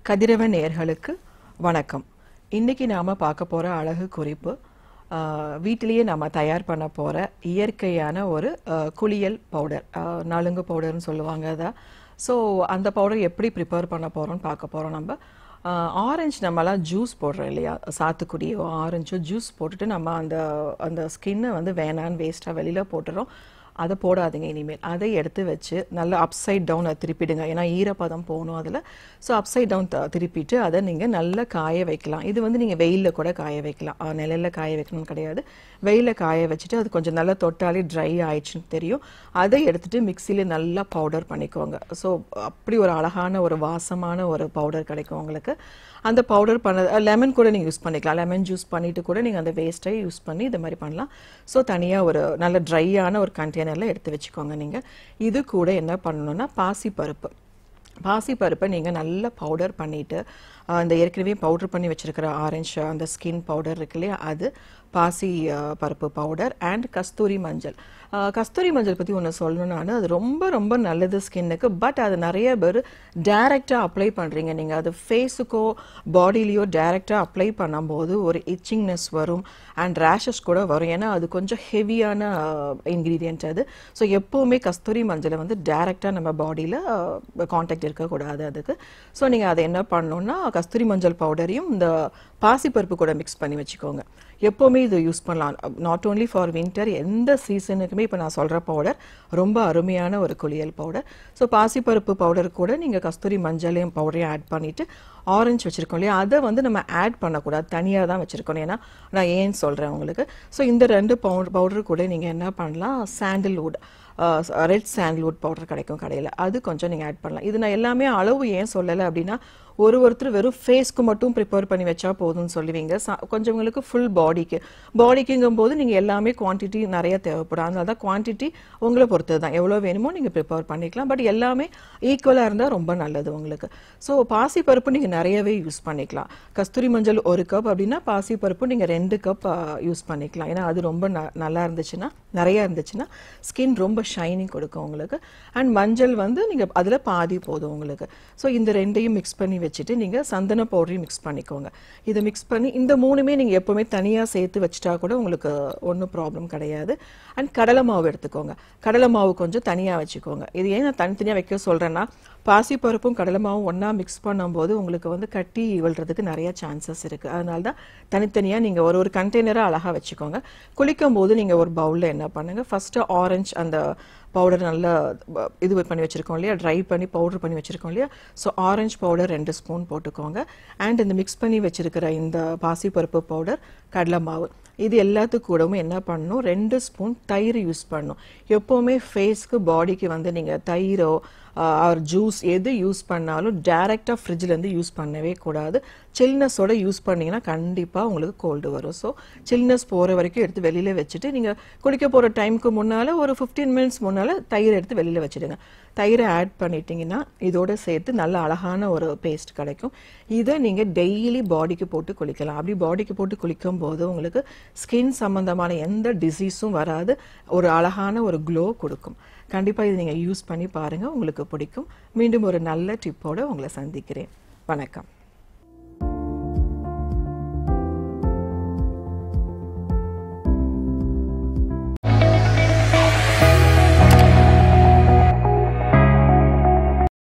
கதிரவன் நேயர்களுக்கு வணக்கம் இன்னைக்கு நாம பார்க்க போற அழகு குறிப்பு ஆஹ், வீட்டிலேயே நம்ம தயார் பண்ண போற இயற்கையான ஒரு ஆஹ், குளியல் பவுடர் நலுங்கு பவுடர்னு சொல்லுவாங்க அதை ஸோ அந்த பவுடர் எப்படி ப்ரிப்பேர் பண்ண போறோம்னு பார்க்க போறோம் நம்ம ஆரஞ்சு நம்மலாம் ஜூஸ் போடுறோம் இல்லையா சாத்துக்குடியோ ஆரஞ்சோ ஜூஸ் போட்டுட்டு நம்ம அந்த அந்த ஸ்கின்னை வந்து வேணான்னு வேஸ்ட்டாக வெளியில் போட்டுறோம் அதை போடாதீங்க இனிமேல் அதை எடுத்து வச்சு நல்லா அப்சைட் டவுன் அதை திருப்பிடுங்க ஏன்னா ஈரப்பதம் போகணும் அதில் ஸோ அப்சைட் டவுன் திருப்பிட்டு அதை நீங்கள் நல்லா காய வைக்கலாம் இது வந்து நீங்கள் வெயிலில் கூட காய வைக்கலாம் அஹ் நிழல்ல காய வைக்கணும்னு கிடையாது வெயிலில் காய வச்சுட்டு அது கொஞ்சம் நல்லா தொட்டாலே ட்ரை ஆயிடுச்சுன்னு தெரியும் அதை எடுத்துட்டு மிக்சியில் நல்லா பவுடர் பண்ணிக்கோங்க ஸோ அப்படி ஒரு அழகான ஒரு வாசமான ஒரு பவுடர் கிடைக்கும் உங்களுக்கு அந்த பவுடர் பண்ண லெமன் கூட நீங்கள் யூஸ் பண்ணிக்கலாம் லெமன் ஜூஸ் பண்ணிட்டு கூட நீங்கள் அந்த வேஸ்ட்டை யூஸ் பண்ணி இந்த மாதிரி பண்ணலாம் ஸோ தனியாக ஒரு நல்ல ட்ரையான ஒரு கண்டெய்னரில் எடுத்து வச்சுக்கோங்க நீங்கள் இது கூட என்ன பண்ணணும்னா பாசி பருப்பு பாசி பருப்பை நீங்கள் நல்லா பவுடர் பண்ணிவிட்டு அந்த ஏற்கனவே பவுடர் பண்ணி வச்சிருக்கிற ஆரஞ்சு அந்த ஸ்கின் பவுடர் இருக்கு இல்லையா அது பாசி அஹ், பருப்பு பவுடர் அண்ட் கஸ்தூரி மஞ்சள் அஹ், கஸ்தூரி மஞ்சள் பற்றி ஒன்று சொல்லணும் நான் அது ரொம்ப ரொம்ப நல்லது ஸ்கின்னுக்கு பட் அது நிறைய பேர் டைரெக்டாக அப்ளை பண்ணுறீங்க நீங்கள் அது ஃபேஸுக்கோ பாடியிலையோ டைரெக்டாக அப்ளை பண்ணும்போது ஒரு இச்சிங்னஸ் வரும் அண்ட் ரேஷஸ் கூட வரும் ஏன்னா அது கொஞ்சம் ஹெவியான இன்க்ரீடியன்ட் அது ஸோ எப்போவுமே கஸ்தூரி மஞ்சளை வந்து டைரெக்டாக நம்ம பாடியில் காண்டாக்ட் இருக்கக்கூடாது அதுக்கு ஸோ நீங்கள் அதை என்ன பண்ணணும்னா கஸ்தூரி மஞ்சள் பவுடரையும் இந்த பாசிப்பருப்பு கூட மிக்ஸ் பண்ணி வச்சுக்கோங்க எப்போவுமே இது யூஸ் பண்ணலாம் நாட் ஓன்லி ஃபார் வின்டர் எந்த சீசனுக்குமே இப்போ நான் சொல்கிற பவுடர் ரொம்ப அருமையான ஒரு குளியல் பவுடர் ஸோ பாசிப்பருப்பு பவுடர் கூட நீங்கள் கஸ்தூரி மஞ்சளையும் பவுடரையும் ஆட் பண்ணிவிட்டு ஆரஞ்சு வச்சுருக்கோம் இல்லையா அதை வந்து நம்ம ஆட் பண்ணக்கூடாது தனியாக தான் வச்சுருக்கோம் ஏன்னா நான் ஏன்னு சொல்கிறேன் உங்களுக்கு ஸோ இந்த ரெண்டு பவுடர் பவுடர் கூட நீங்கள் என்ன பண்ணலாம் சாண்டில்வுட் ரெட் சாண்டில்வுட் பவுடர் கிடைக்கும் கடையில் அது கொஞ்சம் நீங்கள் ஆட் பண்ணலாம் இது நான் எல்லாமே அளவு ஏன் சொல்லலை அப்படின்னா ஒரு ஒருத்தர் வெறும் ஃபேஸ்க்கு மட்டும் ப்ரிப்பேர் பண்ணி வச்சா போதும்னு சொல்லுவீங்க ச- கொஞ்சவங்களுக்கு ஃபுல் பாடிக்கு பாடிக்குங்கும் போது நீங்கள் எல்லாமே குவான்டிட்டி நிறைய தேவைப்படும் அதனால தான் குவான்டிட்டி உங்களை பொறுத்தது தான் எவ்வளோ வேணுமோ நீங்கள் ப்ரிப்பேர் பண்ணிக்கலாம் பட் எல்லாமே ஈக்குவலாக இருந்தால் ரொம்ப நல்லது உங்களுக்கு ஸோ பாசி பருப்பு நீங்கள் நிறையவே யூஸ் பண்ணிக்கலாம் கஸ்தூரி மஞ்சள் ஒரு கப் அப்படின்னா பாசி பருப்பு நீங்கள் ரெண்டு கப் யூஸ் பண்ணிக்கலாம் ஏன்னா அது ரொம்ப ந- நல்லா இருந்துச்சுன்னா நிறைய இருந்துச்சுன்னா ஸ்கின் ரொம்ப ஷைனிங் கொடுக்கும் உங்களுக்கு அண்ட் மஞ்சள் வந்து நீங்கள் அதில் பாதி போதும் உங்களுக்கு ஸோ இந்த ரெண்டையும் மிக்ஸ் பண்ணி வச்சுட்டு நீங்கள் சந்தன பவுடரையும் மிக்ஸ் பண்ணிக்கோங்க இதை மிக்ஸ் பண்ணி இந்த மூணுமே நீங்கள் எப்போவுமே தனியாக சேர்த்து வச்சுட்டா கூட உங்களுக்கு ஒன்றும் ப்ராப்ளம் கிடையாது அண்ட் கடலை மாவு எடுத்துக்கோங்க கடலை மாவு கொஞ்சம் தனியாக வச்சுக்கோங்க இது ஏன் நான் தனித்தனியாக வைக்க சொல்கிறேன்னா பாசிப்பருப்பும் கடலை மாவும் ஒன்றா மிக்ஸ் பண்ணும்போது உங்களுக்கு வந்து கட்டி விழுறதுக்கு நிறைய சான்சஸ் இருக்குது அதனால தான் தனித்தனியாக நீங்கள் ஒரு ஒரு கண்டெய்னராக அழகாக வச்சுக்கோங்க குளிக்கும் போது நீங்கள் ஒரு பவுலில் என்ன பண்ணுங்கள் ஃபஸ்ட்டு ஆரஞ்சு அந்த பவுடர் நல்லா ப- இது பண்ணி வச்சுருக்கோம் இல்லையா ட்ரை பண்ணி பவுடர் பண்ணி வச்சுருக்கோம் இல்லையா ஸோ ஆரஞ்சு பவுடர் ரெண்டு ஸ்பூன் போட்டுக்கோங்க அண்ட் இந்த மிக்ஸ் பண்ணி வச்சிருக்கிற இந்த பாசிப்பருப்பு பவுடர் கடலை மாவு இது எல்லாத்துக்கு கூடவும் என்ன பண்ணணும் ரெண்டு ஸ்பூன் தயிர் யூஸ் பண்ணணும் எப்போவுமே ஃபேஸ்க்கு பாடிக்கு வந்து நீங்கள் தயிரோ ஆர் ஜூஸ் எது யூஸ் பண்ணாலும் டைரெக்டாக ஃப்ரிட்ஜ்லேருந்து யூஸ் பண்ணவே கூடாது சில்னஸோட யூஸ் பண்ணீங்கன்னா கண்டிப்பாக உங்களுக்கு கோல்டு வரும் ஸோ சில்னஸ் போகிற வரைக்கும் எடுத்து வெளியில் வச்சுட்டு நீங்கள் குளிக்க போகிற டைமுக்கு முன்னால் ஒரு ஃபிஃப்டீன் மினிட்ஸ் முன்னால் தயிர் எடுத்து வெளியில் வச்சுடுங்க தயிரை ஆட் பண்ணிட்டீங்கன்னா இதோட சேர்த்து நல்ல அழகான ஒரு பேஸ்ட் கிடைக்கும் இதை நீங்கள் டெய்லி பாடிக்கு போட்டு குளிக்கலாம் அப்படி பாடிக்கு போட்டு குளிக்கும் போது உங்களுக்கு ஸ்கின் சம்பந்தமான எந்த டிசீஸும் வராது ஒரு அழகான ஒரு க்ளோ கொடுக்கும் கண்டிப்பாக இது நீங்கள் யூஸ் பண்ணி பாருங்கள் உங்களுக்கு பிடிக்கும் மீண்டும் ஒரு நல்ல டிப்போட உங்களை சந்திக்கிறேன் வணக்கம்